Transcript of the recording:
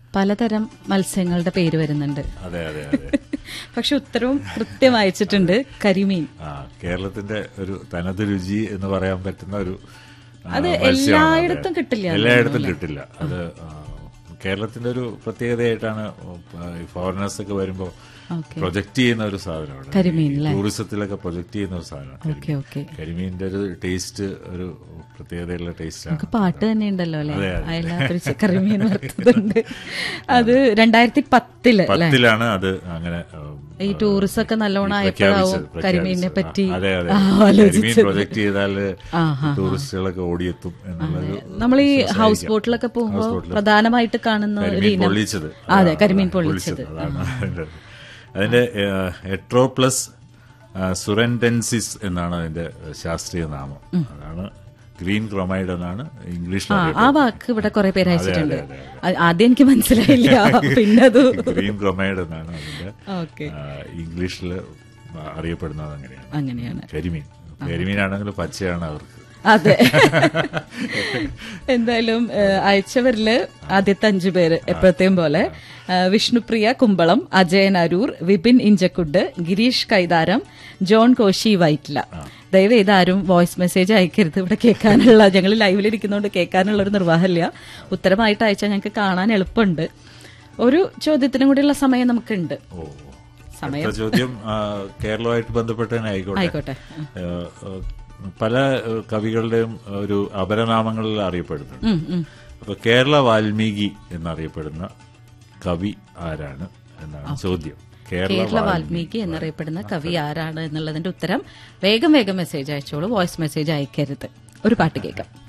പലതരം മത്സ്യങ്ങളുടെ പേര് വരുന്നുണ്ട് അതെ അതെ അതെ പക്ഷെ ഉത്തരവും കൃത്യം അയച്ചിട്ടുണ്ട് കരിമീൻ ആ കേരളത്തിന്റെ ഒരു തനത് രുചി എന്ന് പറയാൻ പറ്റുന്ന ഒരു ആ, അത് മത്സ്യമാണ് അത്. എല്ലായിടത്തും കിട്ടില്ല എന്ന് എല്ലായിടത്തും കിട്ടില്ല അത് ആ, കേരളത്തിന്റെ ഒരു പ്രത്യേകതയായിട്ടാണ് ഫോറിനേഴ്സ് ഒക്കെ വരുമ്പോ ഓക്കെ പ്രൊജക്ട് ചെയ്യുന്ന ഒരു സാധനമാണ് കരിമീൻ ഈ ടൂറിസത്തിലൊക്കെ പ്രൊജക്ട് ചെയ്യുന്ന ഒരു സാധനമാണ് ഓക്കെ ഓക്കെ കരിമീനിന്റെ ഒരു ടേസ്റ്റ് ഒരു പ്രത്യേകതയുള്ള ടേസ്റ്റാണ് നമുക്ക് പാട്ട് തന്നെ ഉണ്ടല്ലോ അല്ലെ അതെ, അതെ. അയലാത്തൊരു കരിമീൻ വറുത്തതുണ്ട് അത് രണ്ടായിരത്തി പത്തില് അല്ലെ പത്തിലാണ് അത് അങ്ങനെ ഉം, ഈ ടൂറിസം ഒക്കെ നല്ലോണം പ്രഖ്യാപിച്ചത്, ആയപ്പോഴാവും കരിമീനിനെ പ്രഖ്യാപിച്ചത്. പറ്റി അതെ അതെ ആ, കരിമീൻ ആലോചിച്ചത് പ്രൊജക്ട് ചെയ്താല് ആഹാ. ടൂറിസ്റ്റുകളൊക്കെ ഓടിയെത്തും എന്നുള്ളൊരു നമ്മൾ ഈ വിശ്വാസം ഹൗസ് ആയിരിക്കാം. ബോട്ടിലൊക്കെ പോകുമ്പോൾ ഹൗസ് ബോട്ടില് പ്രധാനമായിട്ട് കാണുന്ന ഒരു കരിമീൻ ഇനം പൊള്ളിച്ചത് അതെ ആ, കരിമീൻ ആ, പൊള്ളിച്ചത് അതാണ് അതിന്റെ അതിന്റെ എട്രോപ്ലസ് സുറൻഡൻസിസ് എന്നാണ് അതിന്റെ ശാസ്ത്രീയ നാമം അതാണ് ഗ്രീൻ ക്രോമൈഡ് എന്നാണ് ഇംഗ്ലീഷിൽ ആ ആ വാക്ക് ഇവിടെ കുറെ പേര് അയച്ചിട്ടുണ്ട് അതെ, ആ- ആദ്യം എനിക്ക് മനസ്സിലായില്ല പിന്നെ അത് ഗ്രീൻ ക്രോമൈഡ് എന്നാണ് അതിന്റെ ഓക്കെ ഇംഗ്ലീഷിൽ അറിയപ്പെടുന്നത് അങ്ങനെയാണ് അങ്ങനെയാണ് കരിമീൻ കരിമീനാണെങ്കിൽ പച്ചയാണ് അവർക്ക് അതെ എന്തായാലും ഏഹ്, അയച്ചവരില് ആദ്യത്തെ അഞ്ചു പേര് എപ്പോഴത്തെയും പോലെ ഏഹ്, വിഷ്ണുപ്രിയ കുമ്പളം അജയൻ അരൂർ വിപിൻ ഇഞ്ചക്കുഡ് ഗിരീഷ് കൈതാരം ജോൺ കോശി വൈറ്റ്ല ദയവ് ചെയ്ത് ആരും വോയിസ് മെസ്സേജ് അയക്കരുത് ഇവിടെ കേൾക്കാനുള്ള ഞങ്ങൾ ലൈവിലിരിക്കുന്നതുകൊണ്ട് കേൾക്കാനുള്ള ഒരു നിർവാഹമില്ല ഉത്തരമായിട്ട് അയച്ചാൽ ഞങ്ങൾക്ക് കാണാൻ എളുപ്പമുണ്ട് ഒരു ചോദ്യത്തിനും കൂടിയുള്ള സമയം നമുക്കുണ്ട് ഓ അടുത്ത ചോദ്യം ആ, കേരളവുമായിട്ട് ബന്ധപ്പെട്ട് തന്നെ ആയിക്കോട്ടെ ആയിക്കോട്ടെ ഏഹ്, ഏഹ്, പല ഏഹ്, കവികളുടെയും ഒരു അപരനാമങ്ങളിൽ അറിയപ്പെടുന്നുണ്ട് ഉം, ഉം. അപ്പൊ കേരള വാൽമീകി എന്നറിയപ്പെടുന്ന കവി ആരാണ് എന്നാണ് ചോദ്യം കേരള കേരള വാൽമീകി എന്നറിയപ്പെടുന്ന കവി ആരാണ് എന്നുള്ളതിന്റെ ഉത്തരം വേഗം വേഗം മെസ്സേജ് അയച്ചോളൂ വോയിസ് മെസ്സേജ് അയക്കരുത് ഒരു പാട്ട് കേൾക്കാം